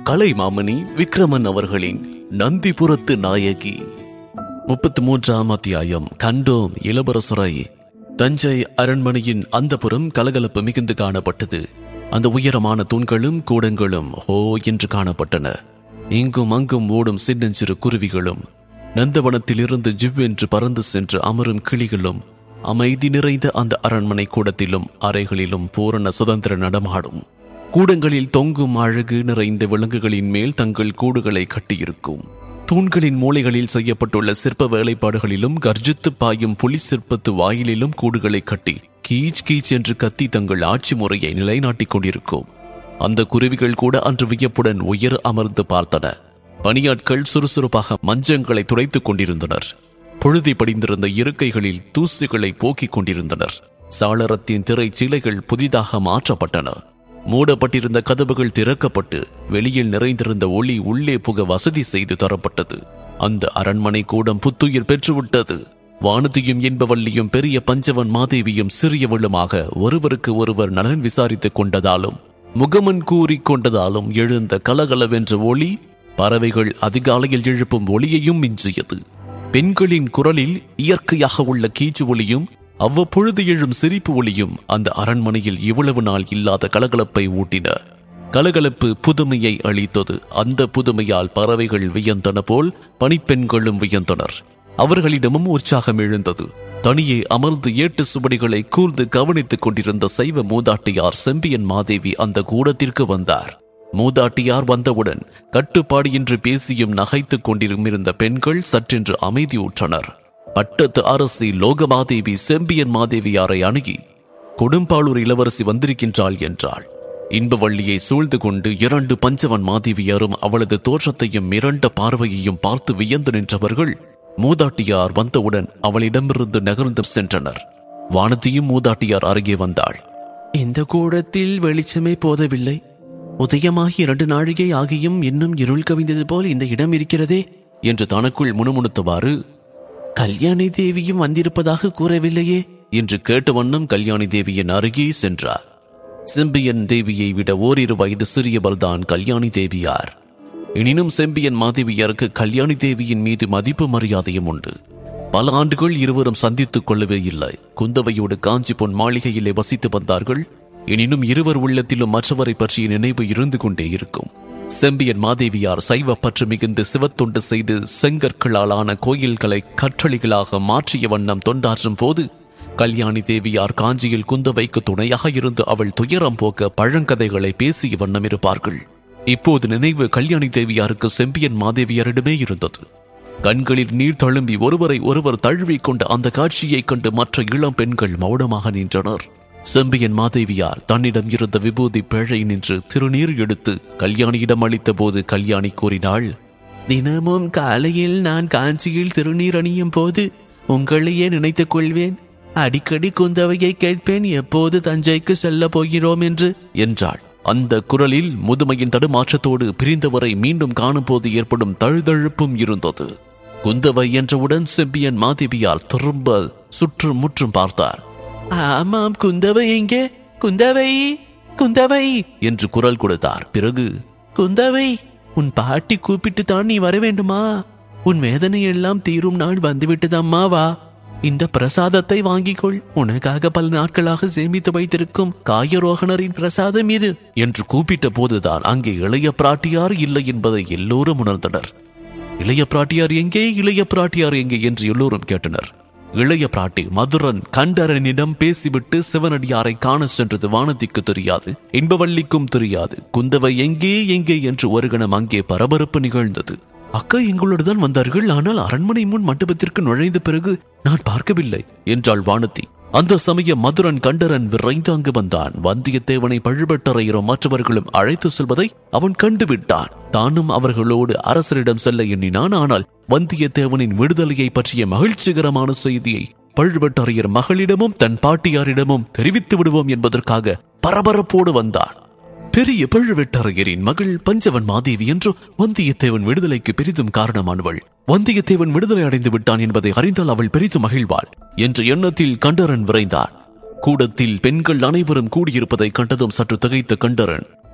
கலைமாமணி விக்ரமன் அவர்களின் நந்திபுரத்து நாயகி முப்பத்தி மூன்றாம் அத்தியாயம் கண்டோம் இளவரசரை தஞ்சை அரண்மனையின் அந்தப்புறம் கலகலப்பு மிகுந்து காணப்பட்டது அந்த உயரமான தூண்களும் கூடங்களும் ஹோ என்று காணப்பட்டன இங்கும் அங்கும் ஓடும் சின்னஞ்சிறு குருவிகளும் நந்தவனத்திலிருந்து ஜிவ்வென்று பறந்து சென்று அமரும் கிளிகளும் அமைதி நிறைந்த அந்த அரண்மனை கூடத்திலும் அறைகளிலும் பூரண சுதந்திர நடமாடும் கூடங்களில் தொங்கும் அழகு நிறைந்த விலங்குகளின் மேல் தங்கள் கூடுகளை கட்டியிருக்கும் தூண்களின் மூலைகளில் செய்யப்பட்டுள்ள சிற்ப வேலைப்பாடுகளிலும் கர்ஜித்து பாயும் புலி சிற்பத்து வாயிலிலும் கூடுகளை கட்டி கீச் கீச் என்று கத்தி தங்கள் ஆட்சி முறையை நிலைநாட்டிக் கொண்டிருக்கும் அந்த குருவிகள் கூட அன்று வியப்புடன் உயர் அமர்ந்து பார்த்தன பணியாட்கள் சுறுசுறுப்பாக மஞ்சங்களை துடைத்துக் கொண்டிருந்தனர் புழுதி படிந்திருந்த இருக்கைகளில் தூசுகளை போக்கிக் கொண்டிருந்தனர் சாளரத்தின் திரை சீலைகள் புதிதாக மாற்றப்பட்டன மூடப்பட்டிருந்த கதவுகள் திறக்கப்பட்டு வெளியில் நிறைந்திருந்த ஒளி உள்ளே புக வசதி செய்து தரப்பட்டது அந்த அரண்மனை கூடம் புத்துயிர் பெற்றுவிட்டது வானதியும் என்பவள்ளியும் பெரிய பஞ்சவன் மாதேவியும் சிறியவளுமாக ஒருவருக்கு ஒருவர் நலன் விசாரித்துக் கொண்டதாலும் முகமன் கூறிக் கொண்டதாலும் எழுந்த கலகலவென்ற ஒளி பறவைகள் அதிகாலையில் எழுப்பும் ஒளியையும் மிஞ்சியது பெண்களின் குரலில் இயற்கையாக உள்ள கீச்சு ஒளியும் அவ்வப்பொழுது எழும் சிரிப்பு ஒளியும் அந்த அரண்மனையில் இவ்வளவு நாள் இல்லாத கலகலப்பை ஊட்டின கலகலப்பு புதுமையை அளித்தது அந்த புதுமையால் பறவைகள் வியந்தன போல் பணிப்பெண்களும் வியந்தனர் அவர்களிடமும் உற்சாகம் எழுந்தது தனியே அமர்ந்து ஏட்டு சுவடிகளை கூர்ந்து கவனித்துக் கொண்டிருந்த சைவ மூதாட்டியார் செம்பியன் மாதேவி அந்த கூடத்திற்கு வந்தார் மூதாட்டியார் வந்தவுடன் கட்டுப்பாடியின்றி பேசியும் நகைத்துக் கொண்டிருந்த பெண்கள் சற்றென்று அமைதியுற்றனர் பட்டத்து அரசி லோகமாதேவி செம்பியன் மாதேவியாரை அணுகி கொடும்பாளூர் இளவரசி வந்திருக்கின்றாள் என்றாள் இன்பவள்ளியை சூழ்ந்து கொண்டு இரண்டு பஞ்சவன் மாதேவியாரும் அவளது தோற்றத்தையும் மிரண்ட பார்வையையும் பார்த்து வியந்து நின்றவர்கள் மூதாட்டியார் வந்தவுடன் அவளிடமிருந்து நகர்ந்து சென்றனர் வானதியும் மூதாட்டியார் அருகே வந்தாள் இந்த கூடத்தில் வெளிச்சமே போதவில்லை உதயமாகி இரண்டு நாழிகை ஆகியும் இன்னும் இருள் கவிந்தது போல் இந்த இடம் இருக்கிறதே என்று தனக்குள் முணுமுணுத்தவாறு கல்யாணி தேவியும் வந்திருப்பதாக கூறவில்லையே என்று கேட்ட வண்ணம் கல்யாணி தேவியின் அருகே சென்றார் செம்பியன் தேவியை விட ஓரிரு வயது சிறியவள்தான் கல்யாணி தேவியார் எனினும் செம்பியன் மாதேவியாருக்கு கல்யாணி தேவியின் மீது மதிப்பு மரியாதையும் உண்டு பல ஆண்டுகள் இருவரும் சந்தித்துக் கொள்ளவே இல்லை குந்தவையோடு காஞ்சி பொன் மாளிகையிலே வசித்து வந்தார்கள் எனினும் இருவர் உள்ளத்திலும் மற்றவரை பற்றிய நினைவு இருந்து கொண்டே இருக்கும் செம்பியன் மாதேவியார் சைவ பற்று மிகுந்து சிவத்தொண்டு செய்து செங்கற்களாலான கோயில்களை கற்றளிகளாக மாற்றிய வண்ணம் தொண்டாற்றும் போது கல்யாணி தேவியார் காஞ்சியில் குந்தவைக்கு துணையாக இருந்து அவள் துயரம் போக்க பழங்கதைகளை பேசிய வண்ணம் இருப்பார்கள் இப்போது நினைவு கல்யாணி தேவியாருக்கு செம்பியன் மாதேவியாரிடமே இருந்தது கண்களில் நீர் தழும்பி ஒருவரை ஒருவர் தழுவிக் கொண்ட அந்த காட்சியைக் கண்டு மற்ற இளம் பெண்கள் மௌனமாக நின்றனர் செம்பியன் மாதேவியார் தன்னிடம் இருந்த விபூதி பேழை நின்று திருநீர் எடுத்து கல்யாணியிடம் அளித்த போது கல்யாணி கூறினாள் தினமும் காலையில் நான் காஞ்சியில் திருநீர் அணியும் போது உங்களையே நினைத்துக் கொள்வேன் அடிக்கடி குந்தவையை கேட்பேன் எப்போது தஞ்சைக்கு செல்ல போகிறோம் என்று என்றாள் அந்த குரலில் முதுமையின் தடுமாற்றத்தோடு பிரிந்தவரை மீண்டும் காணும்போது ஏற்படும் தழுதழுப்பும் இருந்தது குந்தவை என்றவுடன் செம்பியன் மாதேவியார் திரும்ப சுற்றும் முற்றும் பார்த்தார் ஆமாம் குந்தவை எங்கே குந்தவை குந்தவை என்று குரல் கொடுத்தார் பிறகு குந்தவை உன் பாட்டி கூப்பிட்டு தான் நீ வர வேண்டுமா உன் வேதனை எல்லாம் தீரும் நாள் வந்துவிட்டதம்மா வா இந்த பிரசாதத்தை வாங்கிக் கொள் உனக்காக பல நாட்களாக சேமித்து வைத்திருக்கும் காயரோகணரின் பிரசாதம் இது என்று கூப்பிட்ட போதுதான் அங்கே இளைய பிராட்டியார் இல்லை என்பதை எல்லோரும் உணர்ந்தனர் இளைய பிராட்டியார் எங்கே இளைய பிராட்டியார் எங்கே என்று எல்லோரும் கேட்டனர் இளைய பிராட்டி மதுரன் கண்டரனிடம் பேசிவிட்டு சிவனடியாரை காண சென்றது வானதிக்கு தெரியாது இன்பவள்ளிக்கும் தெரியாது குந்தவை எங்கே எங்கே என்று ஒரு கணம் அங்கே பரபரப்பு நிகழ்ந்தது அக்கா எங்களோடு தான் வந்தார்கள் ஆனால் அரண்மனை முன் மண்டபத்திற்கு நுழைந்த பிறகு நான் பார்க்கவில்லை என்றாள் வானதி அந்த சமயம் மதுரன் கண்டரன் விரைந்து அங்கு வந்தான் வந்தியத்தேவனை பழுவட்டரையரும் மற்றவர்களும் அழைத்து செல்வதை அவன் கண்டுவிட்டான் தானும் அவர்களோடு அரசரிடம் செல்ல எண்ணினான் ஆனால் வந்தியத்தேவனின் விடுதலையை பற்றிய மகிழ்ச்சிகரமான செய்தியை பழுவட்டரையர் மகளிடமும் தன் பாட்டியாரிடமும் தெரிவித்து விடுவோம் என்பதற்காக பரபரப்போடு வந்தான் பெரிய பழுவேட்டரையரின் மகள் பஞ்சவன் மாதேவி என்று வந்தியத்தேவன் விடுதலைக்கு பெரிதும் காரணமானவள் வந்தியத்தேவன் விடுதலை அடைந்து விட்டான் என்பதை அறிந்தால் அவள் பெரிதும் மகிழ்வாள் என்ற எண்ணத்தில் கண்டரன் விரைந்தான் கூடத்தில் பெண்கள் அனைவரும் கூடியிருப்பதை கண்டதும் சற்று திகைத்த கண்டரன்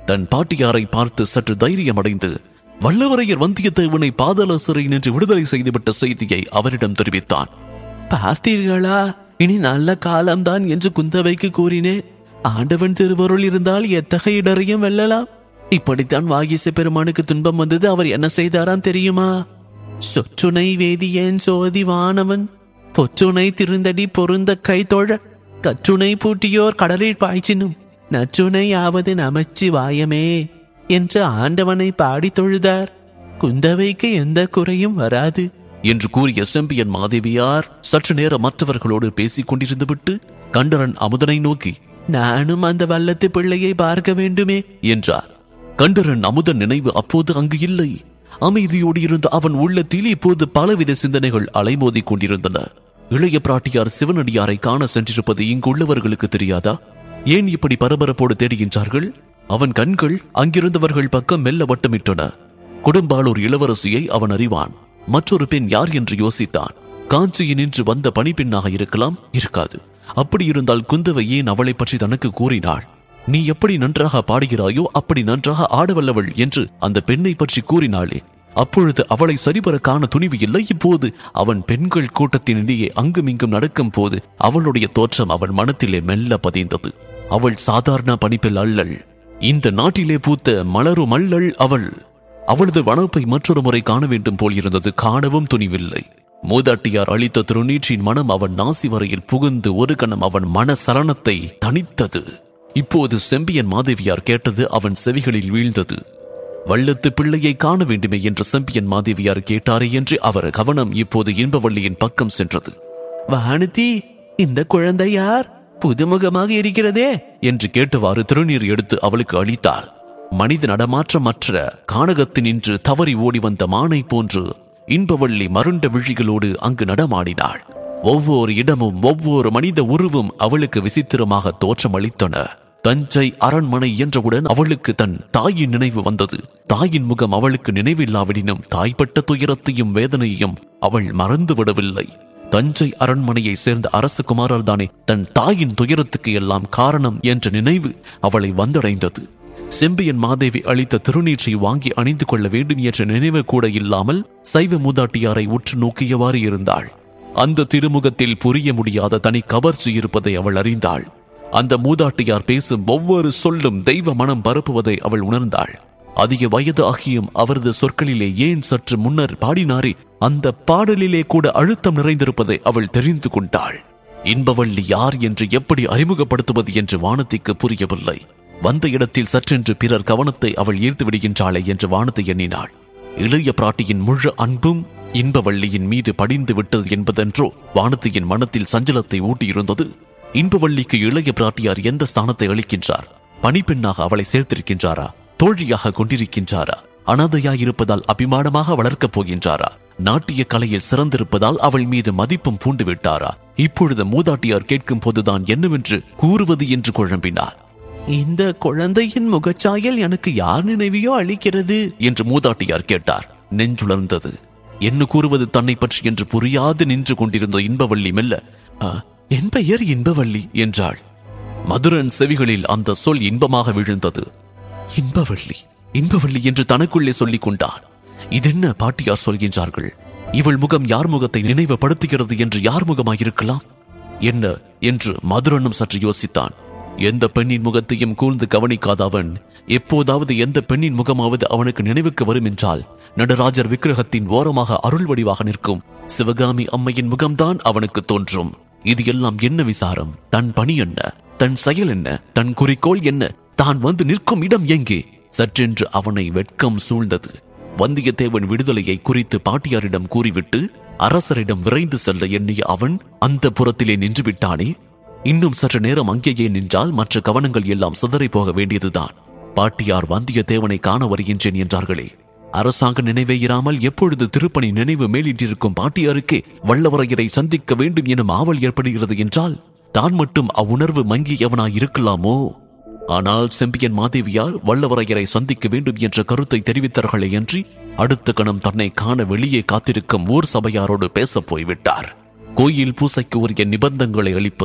தன் பாட்டியாரை பார்த்து சற்று தைரியமடைந்து வல்லவரையர் வந்தியத்தேவனை பாதாள சிறை நின்று விடுதலை செய்துவிட்ட செய்தியை அவரிடம் தெரிவித்தான் பார்த்தீர்களா இனி நல்ல காலம்தான் என்று குந்தவைக்கு கூறினேன் ஆண்டவன் திருவருள் இருந்தால் எத்தகைய இடரையும் வெல்லலாம் இப்படித்தான் வாகிச பெருமானுக்கு துன்பம் வந்தது அவர் என்ன செய்தாராம் தெரியுமா சொற்றுனை வேதியன் சோதி வானவன் பொற்றுனை திருந்தடி பொருந்த கை தொழ கற்றுனை பூட்டியோர் கடலில் பாய்ச்சினும் நற்றுனை ஆவது நமச்சி வாயமே என்று ஆண்டவனை பாடி தொழுதார் குந்தவைக்கு எந்த குறையும் வராது என்று கூறிய செம்பியன் மாதேவியார் சற்று நேரம் மற்றவர்களோடு பேசிக் கொண்டிருந்து விட்டு கண்டரன் அமுதனை நோக்கி நானும் அந்த வல்லத்து பிள்ளையை பார்க்க வேண்டுமே என்றார் கண்டரன் அமுதன் நினைவு அப்போது அங்கு இல்லை அமைதியோடு இருந்த அவன் உள்ளத்தில் இப்போது பலவித சிந்தனைகள் அலைமோதிக் கொண்டிருந்தன இளைய பிராட்டியார் சிவனடியாரை காண சென்றிருப்பது இங்குள்ளவர்களுக்கு தெரியாதா ஏன் இப்படி பரபரப்போடு தேடுகின்றார்கள் அவன் கண்கள் அங்கிருந்தவர்கள் பக்கம் மெல்ல வட்டமிட்டன கொடும்பாளூர் இளவரசியை அவன் அறிவான் மற்றொரு பெண் யார் என்று யோசித்தான் காஞ்சியினின்று வந்த பணிப்பெண்ணாக இருக்கலாம் இருக்காது அப்படி இருந்தால் குந்தவை ஏன் அவளை பற்றி தனக்கு கூறினாள் நீ எப்படி நன்றாக பாடுகிறாயோ அப்படி நன்றாக ஆடவல்லவள் என்று அந்த பெண்ணை பற்றி கூறினாளே அப்பொழுது அவளை சரிவர காண துணிவு இல்லை இப்போது அவன் பெண்கள் கூட்டத்தினிடையே அங்குமிங்கும் நடக்கும் போது அவளுடைய தோற்றம் அவன் மனத்திலே மெல்ல பதிந்தது அவள் சாதாரண பணிப்பெண் அல்லள் இந்த நாட்டிலே பூத்த மலரும் அல்லள் அவள் அவளது வனப்பை மற்றொரு முறை காண வேண்டும் போல் இருந்தது காணவும் துணிவில்லை மூதாட்டியார் அளித்த திருநீற்றின் மனம் அவன் நாசி வரையில் புகுந்து ஒரு கணம் அவன் மன சலனத்தை தணித்தது இப்போது செம்பியன் மாதேவியார் கேட்டது அவன் செவிகளில் வீழ்ந்தது வள்ளத்து பிள்ளையை காண வேண்டுமே என்று செம்பியன் மாதேவியார் கேட்டாரே என்று அவர் கவனம் இப்போது இன்பவள்ளியின் பக்கம் சென்றது வானதி இந்த குழந்தை யார் புதுமுகமாக இருக்கிறதே என்று கேட்டவாறு திருநீர் எடுத்து அவளுக்கு அளித்தாள் மனித நடமாற்றமற்ற கானகத்தினின்று தவறி ஓடி வந்த மானை போன்று இன்பவள்ளி மருண்ட விழிகளோடு அங்கு நடமாடினாள் ஒவ்வொரு இடமும் ஒவ்வொரு மனித உருவும் அவளுக்கு விசித்திரமாக தோற்றமளித்தன தஞ்சை அரண்மனை என்றவுடன் அவளுக்கு தன் தாயின் நினைவு வந்தது தாயின் முகம் அவளுக்கு நினைவில்லாவிடினும் தாய்ப்பட்ட துயரத்தையும் வேதனையையும் அவள் மறந்து விடவில்லை தஞ்சை அரண்மனையை சேர்ந்த அரசகுமாரர் தானே தன் தாயின் துயரத்துக்கு எல்லாம் காரணம் என்ற நினைவு அவளை வந்தடைந்தது செம்பியன் மாதேவி அளித்த திருநீற்றை வாங்கி அணிந்து கொள்ள வேண்டும் என்ற நினைவு கூட இல்லாமல் சைவ மூதாட்டியாரை உற்று நோக்கியவாறு இருந்தாள் அந்த திருமுகத்தில் புரிய முடியாத தனி கவர்ச்சி இருப்பதை அவள் அறிந்தாள் அந்த மூதாட்டியார் பேசும் ஒவ்வொரு சொல்லும் தெய்வ மனம் பரப்புவதை அவள் உணர்ந்தாள் அதிக வயது ஆகியும் அவரது சொற்களிலே ஏன் சற்று முன்னர் பாடினாரே அந்த பாடலிலே கூட அழுத்தம் நிறைந்திருப்பதை அவள் தெரிந்து கொண்டாள் இன்பவள்ளி யார் என்று எப்படி அறிமுகப்படுத்துவது என்று வானத்திற்கு புரியவில்லை வந்த இடத்தில் சற்றென்று பிறர் கவனத்தை அவள் ஈர்த்து விடுகின்றாளே என்று வானத்தை எண்ணினாள் இளைய பிராட்டியின் முழு அன்பும் இன்பவள்ளியின் மீது படிந்து விட்டது என்பதென்றோ வானத்தியின் மனத்தில் சஞ்சலத்தை ஊட்டியிருந்தது இன்பவள்ளிக்கு இளைய பிராட்டியார் எந்த ஸ்தானத்தை அளிக்கின்றார் பணிப்பெண்ணாக அவளை சேர்த்திருக்கின்றாரா தோழியாக கொண்டிருக்கின்றாரா அனாதையாய் இருப்பதால் அபிமானமாக வளர்க்கப் போகின்றாரா நாட்டிய கலையில் சிறந்திருப்பதால் அவள் மீது மதிப்பும் பூண்டு விட்டாரா இப்பொழுது மூதாட்டியார் கேட்கும் போதுதான் என்னவென்று கூறுவது என்று குழம்பினார் இந்த குழந்தையின் முகச்சாயல் எனக்கு யார் நினைவையோ அளிக்கிறது என்று மூதாட்டியார் கேட்டார் நெஞ்சுளர்ந்தது என்ன கூறுவது தன்னை பற்றி என்று புரியாது நின்று கொண்டிருந்த இன்பவள்ளி மெல்ல "ஆ, என் பெயர் இன்பவள்ளி என்றாள் மதுரன் செவிகளில் அந்த சொல் இன்பமாக விழுந்தது இன்பவள்ளி இன்பவள்ளி என்று தனக்குள்ளே சொல்லிக் கொண்டான் இதென்ன பாட்டியார் சொல்கின்றார்கள் இவள் முகம் யார் முகத்தை நினைவுபடுத்துகிறது என்று யார் முகமாயிருக்கலாம் என்ன என்று மதுரனும் சற்று யோசித்தான் எந்த பெண்ணின் முகத்தையும் கூர்ந்து கவனிக்காத அவன் எப்போதாவது எந்த பெண்ணின் முகமாவது அவனுக்கு நினைவுக்கு வரும் என்றால் நடராஜர் விக்கிரகத்தின் ஓரமாக அருள் வடிவாக நிற்கும் சிவகாமி அம்மையின் முகம்தான் அவனுக்கு தோன்றும் இது எல்லாம் என்ன விசாரம் தன் பணி என்ன தன் செயல் என்ன தன் குறிக்கோள் என்ன தான் வந்து நிற்கும் இடம் எங்கே சற்றென்று அவனை வெட்கம் சூழ்ந்தது வந்தியத்தேவன் விடுதலையை குறித்து பாட்டியாரிடம் கூறிவிட்டு அரசரிடம் விரைந்து செல்ல எண்ணிய அவன் அந்த புறத்திலே நின்று விட்டானே இன்னும் சற்று நேரம் அங்கேயே நின்றால் மற்ற கவனங்கள் எல்லாம் சிதறி போக வேண்டியதுதான் பாட்டியார் வந்தியத்தேவனை காண வருகின்றேன் என்றார்களே அரசாங்க நினைவே இராமல் எப்பொழுது திருப்பணி நினைவு மேலிட்டிருக்கும் பாட்டியாருக்கே வல்லவரையரை சந்திக்க வேண்டும் எனும் ஆவல் ஏற்படுகிறது என்றால் தான் மட்டும் அவ்வுணர்வு மங்கியவனாய் இருக்கலாமோ ஆனால் செம்பியன் மாதேவியார் வல்லவரையரை சந்திக்க வேண்டும் என்ற கருத்தை தெரிவித்தார்களே அன்றி அடுத்த கணம் தன்னை காண வெளியே காத்திருக்கும் ஊர் சபையாரோடு பேசப் போய்விட்டார் கோயில் பூசைக்கு உரிய நிபந்தங்களை அளிப்பது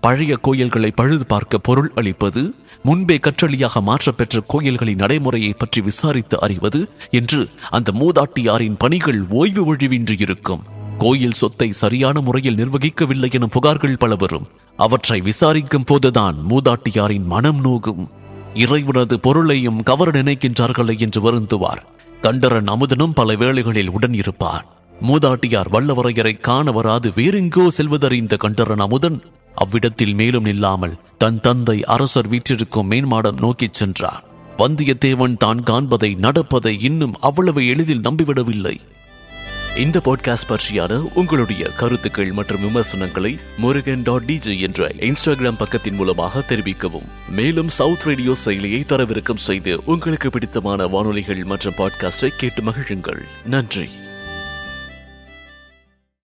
பழைய கோயில்களை பழுது பார்க்க பொருள் அளிப்பது முன்பே கற்றளியாக மாற்றப்பெற்ற கோயில்களின் நடைமுறையை பற்றி விசாரித்து அறிவது என்று அந்த மூதாட்டியாரின் பணிகள் ஓய்வு ஒழிவின்றி இருக்கும் கோயில் சொத்தை சரியான முறையில் நிர்வகிக்கவில்லை எனும் புகார்கள் பல வரும் அவற்றை விசாரிக்கும் போதுதான் மூதாட்டியாரின் மனம் நோகும் இறைவனது பொருளையும் கவர நினைக்கின்றார்களே என்று வருந்துவார் கண்டரன் அமுதனும் பல வேளைகளில் உடன் இருப்பார் மூதாட்டியார் வல்லவரையரை காண வராது வேறெங்கோ செல்வதறிந்த கண்டரன் அமுதன் அவ்விடத்தில் மேலும் நில்லாமல் தன் தந்தை அரசர் வீற்றிருக்கும் மேன்மாடம் நோக்கிச் சென்றார் வந்தியத்தேவன் தான் காண்பதை நடப்பதை இன்னும் அவ்வளவு எளிதில் நம்பிவிடவில்லை இந்த பாட்காஸ்ட் பற்றியான உங்களுடைய கருத்துக்கள் மற்றும் விமர்சனங்களை முருகன் டாட் டிஜே என்ற இன்ஸ்டாகிராம் பக்கத்தின் மூலமாக தெரிவிக்கவும் மேலும் சவுத் ரேடியோ செயலியை தரவிறக்கம் செய்து உங்களுக்கு பிடித்தமான வானொலிகள் மற்றும் பாட்காஸ்டை கேட்டு மகிழுங்கள் நன்றி